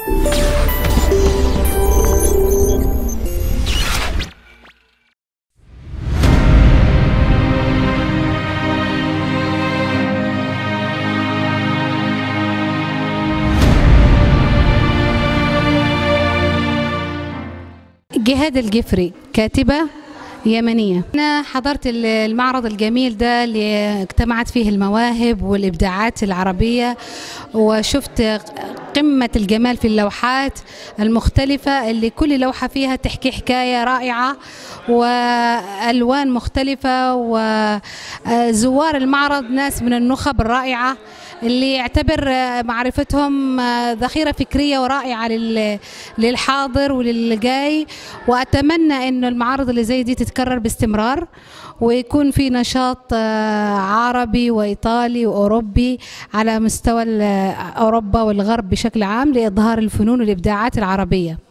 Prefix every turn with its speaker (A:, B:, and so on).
A: جهاد الجفري كاتبة يمنية أنا حضرت المعرض الجميل ده اللي اجتمعت فيه المواهب والإبداعات العربية وشفت قمة الجمال في اللوحات المختلفة اللي كل لوحة فيها تحكي حكاية رائعة وألوان مختلفة وزوار المعرض ناس من النخب الرائعة اللي يعتبر معرفتهم ذخيرة فكرية ورائعة للحاضر وللجاي وأتمنى أنه المعارض اللي زي دي تتكرر باستمرار ويكون في نشاط عربي وإيطالي وأوروبي على مستوى أوروبا والغرب بشكل عام لإظهار الفنون والإبداعات العربية